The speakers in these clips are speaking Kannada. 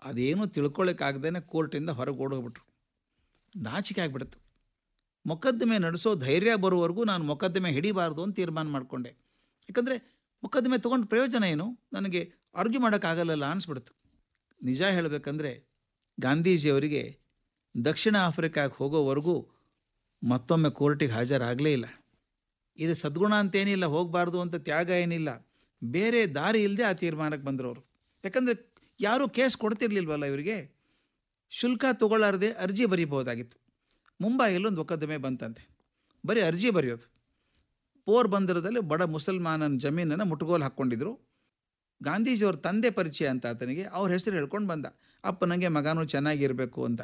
ಅದೇನು ತಿಳ್ಕೊಳ್ಳೋಕ್ಕಾಗ್ದೇ ಕೋರ್ಟಿಂದ ಹೊರಗೆ ಓಡೋಗ್ಬಿಟ್ರು ನಾಚಿಕೆ ಆಗ್ಬಿಡ್ತು ಮೊಕದ್ದಮೆ ನಡೆಸೋ ಧೈರ್ಯ ಬರೋವರೆಗೂ ನಾನು ಮೊಕದ್ದಮೆ ಹಿಡಿಬಾರ್ದು ಅಂತ ತೀರ್ಮಾನ ಮಾಡಿಕೊಂಡೆ ಯಾಕಂದರೆ ಮೊಕದ್ದಮೆ ತೊಗೊಂಡು ಪ್ರಯೋಜನ ಏನು ನನಗೆ ಆರ್ಗ್ಯೂ ಮಾಡೋಕ್ಕಾಗಲ್ಲಲ್ಲ ಅನಿಸ್ಬಿಡ್ತು ನಿಜ ಹೇಳಬೇಕಂದ್ರೆ ಗಾಂಧೀಜಿಯವರಿಗೆ ದಕ್ಷಿಣ ಆಫ್ರಿಕಾಗೆ ಹೋಗೋವರೆಗೂ ಮತ್ತೊಮ್ಮೆ ಕೋರ್ಟಿಗೆ ಹಾಜರಾಗಲೇ ಇಲ್ಲ ಇದು ಸದ್ಗುಣ ಅಂತೇನಿಲ್ಲ ಹೋಗಬಾರ್ದು ಅಂತ ತ್ಯಾಗ ಏನಿಲ್ಲ ಬೇರೆ ದಾರಿ ಇಲ್ಲದೆ ಆ ತೀರ್ಮಾನಕ್ಕೆ ಬಂದರು ಅವರು ಯಾಕಂದರೆ ಯಾರೂ ಕೇಸ್ ಕೊಡ್ತಿರ್ಲಿಲ್ವಲ್ಲ ಇವರಿಗೆ ಶುಲ್ಕ ತಗೊಳ್ಳಾರದೆ ಅರ್ಜಿ ಬರೀಬಹುದಾಗಿತ್ತು ಮುಂಬೈಯಲ್ಲಿ ಒಂದು ಮೊಕದ್ದಮೆ ಬಂತಂತೆ ಬರೀ ಅರ್ಜಿ ಬರೆಯೋದು ಪೋರ್ ಬಂದರದಲ್ಲಿ ಬಡ ಮುಸಲ್ಮಾನನ ಜಮೀನನ್ನು ಮುಟ್ಗೋಲು ಹಾಕ್ಕೊಂಡಿದ್ರು ಗಾಂಧೀಜಿಯವ್ರ ತಂದೆ ಪರಿಚಯ ಅಂತ ಆತನಿಗೆ ಅವ್ರ ಹೆಸರು ಹೇಳ್ಕೊಂಡು ಬಂದ ಅಪ್ಪ ನನಗೆ ಮಗನೂ ಚೆನ್ನಾಗಿರಬೇಕು ಅಂತ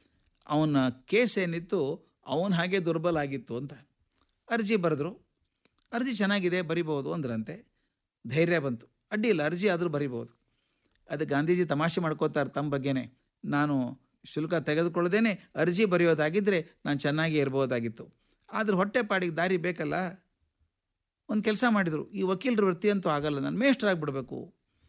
ಅವನ ಕೇಸ್ ಏನಿತ್ತು ಅವನ ಹಾಗೆ ದುರ್ಬಲ ಆಗಿತ್ತು ಅಂತ ಅರ್ಜಿ ಬರೆದ್ರು ಅರ್ಜಿ ಚೆನ್ನಾಗಿದೆ ಬರಿಬೋದು ಅಂದ್ರಂತೆ ಧೈರ್ಯ ಬಂತು ಅಡ್ಡಿ ಇಲ್ಲ ಅರ್ಜಿ ಆದರೂ ಬರಿಬೋದು ಅದು ಗಾಂಧೀಜಿ ತಮಾಷೆ ಮಾಡ್ಕೋತಾರೆ ತಮ್ಮ ಬಗ್ಗೆನೇ ನಾನು ಶುಲ್ಕ ತೆಗೆದುಕೊಳ್ಳದೇನೆ ಅರ್ಜಿ ಬರೆಯೋದಾಗಿದ್ದರೆ ನಾನು ಚೆನ್ನಾಗಿ ಇರ್ಬೋದಾಗಿತ್ತು ಆದ್ರೆ ಹೊಟ್ಟೆ ಪಾಡಿಗೆ ದಾರಿ ಬೇಕಲ್ಲ ಒಂದು ಕೆಲಸ ಮಾಡಿದರು ಈ ವಕೀಲರ ವೃತ್ತಿ ಅಂತೂ ಆಗಲ್ಲ ನಾನು ಮೇಷ್ಟ್ರಾಗ್ಬಿಡ್ಬೇಕು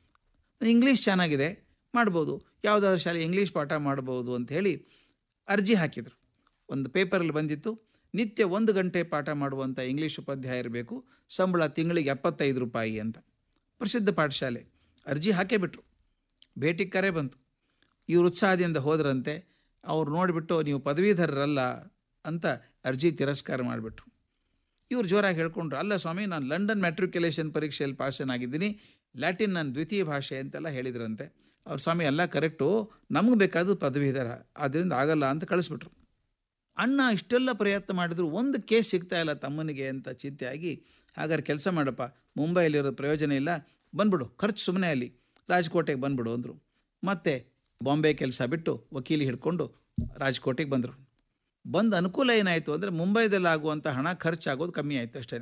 ಇಂಗ್ಲೀಷ್ ಚೆನ್ನಾಗಿದೆ ಮಾಡ್ಬೋದು ಯಾವುದಾದ್ರು ಶಾಲೆ ಇಂಗ್ಲೀಷ್ ಪಾಠ ಮಾಡ್ಬೋದು ಅಂತ ಹೇಳಿ ಅರ್ಜಿ ಹಾಕಿದರು ಒಂದು ಪೇಪರಲ್ಲಿ ಬಂದಿತ್ತು ನಿತ್ಯ ಒಂದು ಗಂಟೆ ಪಾಠ ಮಾಡುವಂಥ ಇಂಗ್ಲೀಷ್ ಉಪಾಧ್ಯಾಯ ಇರಬೇಕು ಸಂಬಳ ತಿಂಗಳಿಗೆ ಎಪ್ಪತ್ತೈದು ರೂಪಾಯಿ ಅಂತ ಪ್ರಸಿದ್ಧ ಪಾಠಶಾಲೆ ಅರ್ಜಿ ಹಾಕೇ ಬಿಟ್ರು ಭೇಟಿ ಕರೆ ಬಂತು ಇವರು ಉತ್ಸಾಹದಿಂದ ಹೋದ್ರಂತೆ ಅವ್ರು ನೋಡಿಬಿಟ್ಟು ನೀವು ಪದವೀಧರರಲ್ಲ ಅಂತ ಅರ್ಜಿ ತಿರಸ್ಕಾರ ಮಾಡಿಬಿಟ್ರು ಇವ್ರು ಜೋರಾಗಿ ಹೇಳ್ಕೊಂಡ್ರು ಅಲ್ಲ ಸ್ವಾಮಿ ನಾನು ಲಂಡನ್ ಮ್ಯಾಟ್ರಿಕ್ಯುಲೇಷನ್ ಪರೀಕ್ಷೆಯಲ್ಲಿ ಪಾಸನಾಗಿದ್ದೀನಿ ಲ್ಯಾಟಿನ್ ನನ್ನ ದ್ವಿತೀಯ ಭಾಷೆ ಅಂತೆಲ್ಲ ಹೇಳಿದ್ರಂತೆ ಅವ್ರು ಸ್ವಾಮಿ ಎಲ್ಲ ಕರೆಕ್ಟು ನಮಗೆ ಬೇಕಾದ್ದು ಪದವೀಧರ ಆದ್ದರಿಂದ ಆಗಲ್ಲ ಅಂತ ಕಳಿಸ್ಬಿಟ್ರು ಅಣ್ಣ ಇಷ್ಟೆಲ್ಲ ಪ್ರಯತ್ನ ಮಾಡಿದ್ರು ಒಂದು ಕೇಸ್ ಸಿಗ್ತಾ ಇಲ್ಲ ತಮ್ಮನಿಗೆ ಅಂತ ಚಿಂತೆ ಆಗಿ ಹಾಗಾದ್ರೆ ಕೆಲಸ ಮಾಡಪ್ಪ ಮುಂಬೈಲಿರೋ ಪ್ರಯೋಜನ ಇಲ್ಲ ಬಂದ್ಬಿಡು ಖರ್ಚು ಸುಮ್ಮನೆ ಅಲ್ಲಿ ರಾಜ್ಕೋಟೆಗೆ ಬಂದ್ಬಿಡು ಅಂದರು ಮತ್ತೆ ಬಾಂಬೆ ಕೆಲಸ ಬಿಟ್ಟು ವಕೀಲಿ ಹಿಡ್ಕೊಂಡು ರಾಜ್ಕೋಟೆಗೆ ಬಂದರು ಬಂದು ಅನುಕೂಲ ಏನಾಯಿತು ಅಂದರೆ ಮುಂಬೈದಲ್ಲಿ ಆಗುವಂಥ ಹಣ ಖರ್ಚಾಗೋದು ಕಮ್ಮಿ ಆಯಿತು ಅಷ್ಟೇ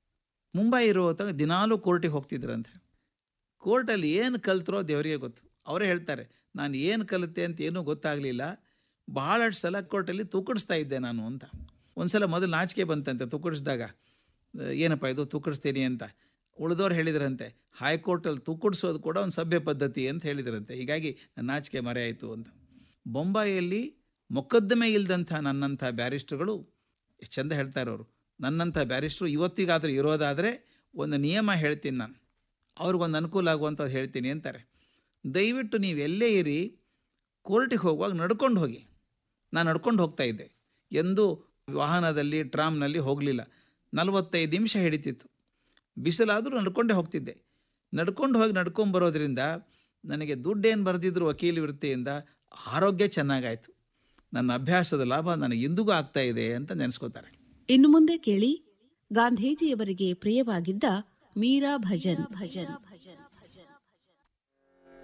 ಮುಂಬೈ ಇರೋ ಹೊತ್ತಾಗ ದಿನಾಲೂ ಕೋರ್ಟಿಗೆ ಹೋಗ್ತಿದ್ರಂತೆ ಕೋರ್ಟಲ್ಲಿ ಏನು ಕಲ್ತರೋ ದೇವರಿಗೆ ಗೊತ್ತು ಅವರೇ ಹೇಳ್ತಾರೆ ನಾನು ಏನು ಕಲಿತೆ ಅಂತ ಏನೂ ಗೊತ್ತಾಗಲಿಲ್ಲ ಭಾಳಷ್ಟು ಸಲ ಕೋರ್ಟಲ್ಲಿ ತೂಕಡಿಸ್ತಾ ಇದ್ದೆ ನಾನು ಅಂತ ಒಂದು ಸಲ ಮೊದಲು ನಾಚಿಕೆ ಬಂತಂತೆ ತೂಕಡಿಸಿದಾಗ ಏನಪ್ಪ ಇದು ತೂಕಡಿಸ್ತೀನಿ ಅಂತ ಉಳಿದವ್ರು ಹೇಳಿದ್ರಂತೆ ಹೈಕೋರ್ಟಲ್ಲಿ ತೂಕಡಿಸೋದು ಕೂಡ ಒಂದು ಸಭ್ಯ ಪದ್ಧತಿ ಅಂತ ಹೇಳಿದ್ರಂತೆ ಹೀಗಾಗಿ ನನ್ನ ನಾಚಿಕೆ ಮರೆ ಆಯಿತು ಅಂತ ಬೊಂಬಾಯಿಯಲ್ಲಿ ಮೊಕದ್ದಮೆ ಇಲ್ಲದಂಥ ನನ್ನಂಥ ಬ್ಯಾರಿಸ್ಟ್ರುಗಳು ಎಷ್ಟು ಚಂದ ಹೇಳ್ತಾರೆ ಅವರು ನನ್ನಂಥ ಬ್ಯಾರಿಸ್ಟ್ರು ಇವತ್ತಿಗಾದರೂ ಇರೋದಾದರೆ ಒಂದು ನಿಯಮ ಹೇಳ್ತೀನಿ ನಾನು ಅವ್ರಿಗೊಂದು ಅನುಕೂಲ ಆಗುವಂಥದ್ದು ಹೇಳ್ತೀನಿ ಅಂತಾರೆ ದಯವಿಟ್ಟು ನೀವು ಎಲ್ಲೇ ಇರಿ ಕೋರ್ಟಿಗೆ ಹೋಗುವಾಗ ನಡ್ಕೊಂಡು ಹೋಗಿ ನಾನು ನಡ್ಕೊಂಡು ಹೋಗ್ತಾ ಇದ್ದೆ ಎಂದೂ ವಾಹನದಲ್ಲಿ ಟ್ರಾಮ್ನಲ್ಲಿ ಹೋಗಲಿಲ್ಲ ನಲವತ್ತೈದು ನಿಮಿಷ ಹಿಡಿತಿತ್ತು ಬಿಸಿಲಾದರೂ ನಡ್ಕೊಂಡೇ ಹೋಗ್ತಿದ್ದೆ ನಡ್ಕೊಂಡು ಹೋಗಿ ನಡ್ಕೊಂಬರೋದ್ರಿಂದ ನನಗೆ ದುಡ್ಡೇನು ಬರೆದಿದ್ರು ವಕೀಲ ವೃತ್ತಿಯಿಂದ ಆರೋಗ್ಯ ಚೆನ್ನಾಗಾಯಿತು ನನ್ನ ಅಭ್ಯಾಸದ ಲಾಭ ನನಗೆ ಇಂದಿಗೂ ಆಗ್ತಾ ಇದೆ ಅಂತ ನೆನೆಸ್ಕೋತಾರೆ ಇನ್ನು ಮುಂದೆ ಕೇಳಿ ಗಾಂಧೀಜಿಯವರಿಗೆ ಪ್ರಿಯವಾಗಿದ್ದ ಮೀರಾ ಭಜನ್ ಭಜನ್ ಭಜನ್